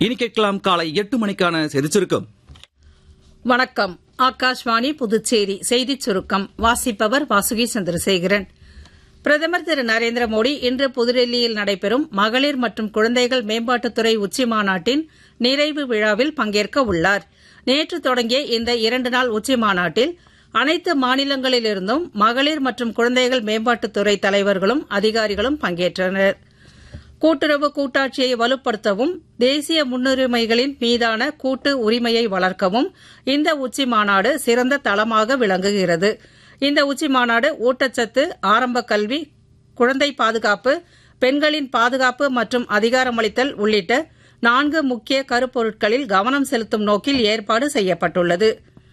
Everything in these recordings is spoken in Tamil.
இனி கேட்கலாம் காலை எட்டு மணிக்கான செய்திச் சுருக்கம் வணக்கம் ஆகாஷ்வாணி புதுச்சேரி செய்திச் சுருக்கம் வாசிப்பவர் வாசுகி சந்திரசேகரன் பிரதமர் திரு நரேந்திர மோடி இன்று புதுடெல்லியில் நடைபெறும் மகளிர் மற்றும் குழந்தைகள் மேம்பாட்டுத்துறை உச்சி மாநாட்டின் நிறைவு விழாவில் பங்கேற்க உள்ளார் நேற்று தொடங்கிய இந்த இரண்டு நாள் உச்சி மாநாட்டில் அனைத்து மாநிலங்களிலிருந்தும் மகளிர் மற்றும் குழந்தைகள் மேம்பாட்டுத்துறை தலைவர்களும் அதிகாரிகளும் பங்கேற்றனர் கூட்டுறவு கூட்டாட்சியை வலுப்படுத்தவும் தேசிய முன்னுரிமைகளின் மீதான கூட்டு உரிமையை வளர்க்கவும் இந்த உச்சி மாநாடு சிறந்த தளமாக விளங்குகிறது இந்த உச்சி மாநாடு ஊட்டச்சத்து ஆரம்ப கல்வி குழந்தை பாதுகாப்பு பெண்களின் பாதுகாப்பு மற்றும் அதிகாரமளித்தல் உள்ளிட்ட நான்கு முக்கிய கருப்பொருட்களில் கவனம் செலுத்தும் நோக்கில் ஏற்பாடு செய்யப்பட்டுள்ளது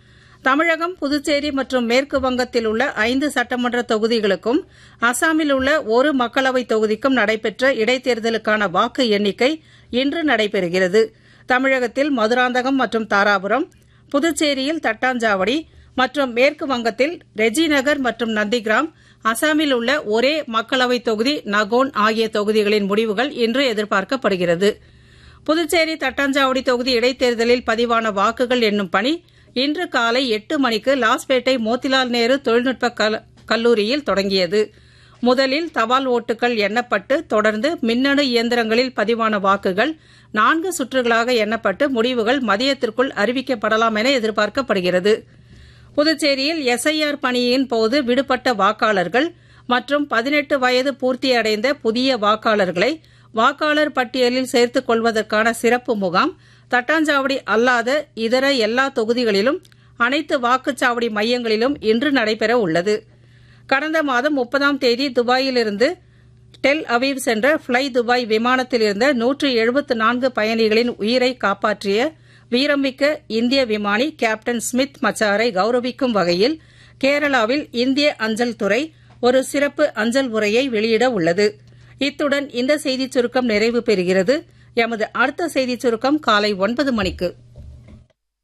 தமிழகம் புதுச்சேரி மற்றும் மேற்கு வங்கத்தில் உள்ள ஐந்து சட்டமன்ற தொகுதிகளுக்கும் அசாமில் உள்ள ஒரு மக்களவைத் தொகுதிக்கும் நடைபெற்ற இடைத்தேர்தலுக்கான வாக்கு எண்ணிக்கை இன்று நடைபெறுகிறது தமிழகத்தில் மதுராந்தகம் மற்றும் தாராபுரம் புதுச்சேரியில் தட்டாஞ்சாவடி மற்றும் மேற்கு வங்கத்தில் ரெஜிநகர் மற்றும் நந்திகிராம் அசாமில் உள்ள ஒரே மக்களவைத் தொகுதி நகோன் ஆகிய தொகுதிகளின் முடிவுகள் இன்று எதிர்பார்க்கப்படுகிறது புதுச்சேரி தட்டாஞ்சாவடி தொகுதி இடைத்தேர்தலில் பதிவான வாக்குகள் எண்ணும் பணி இன்று காலை எட்டு மணிக்கு லாஸ்பேட்டை மோத்திலால் நேரு தொழில்நுட்ப கல்லூரியில் தொடங்கியது முதலில் தபால் ஓட்டுகள் எண்ணப்பட்டு தொடர்ந்து மின்னணு இயந்திரங்களில் பதிவான வாக்குகள் நான்கு சுற்றுகளாக எண்ணப்பட்டு முடிவுகள் மதியத்திற்குள் அறிவிக்கப்படலாம் என எதிர்பார்க்கப்படுகிறது புதுச்சேரியில் எஸ்ஐஆர் பணியின் போது விடுபட்ட வாக்காளர்கள் மற்றும் பதினெட்டு வயது பூர்த்தியடைந்த புதிய வாக்காளர்களை வாக்காளர் பட்டியலில் சேர்த்துக் கொள்வதற்கான சிறப்பு முகாம் தட்டாஞ்சாவடி அல்லாத இதர எல்லா தொகுதிகளிலும் அனைத்து வாக்குச்சாவடி மையங்களிலும் இன்று நடைபெற உள்ளது கடந்த மாதம் முப்பதாம் தேதி துபாயிலிருந்து டெல் அவீவ் சென்ற ஃப்ளை துபாய் விமானத்தில் இருந்த நூற்று எழுபத்து நான்கு பயணிகளின் உயிரை காப்பாற்றிய வீரமிக்க இந்திய விமானி கேப்டன் ஸ்மித் மச்சாரை கௌரவிக்கும் வகையில் கேரளாவில் இந்திய அஞ்சல் துறை ஒரு சிறப்பு அஞ்சல் உரையை வெளியிட உள்ளது இத்துடன் இந்த செய்திச் சுருக்கம் நிறைவு பெறுகிறது எமது அடுத்த செய்திச் சுருக்கம் காலை ஒன்பது மணிக்கு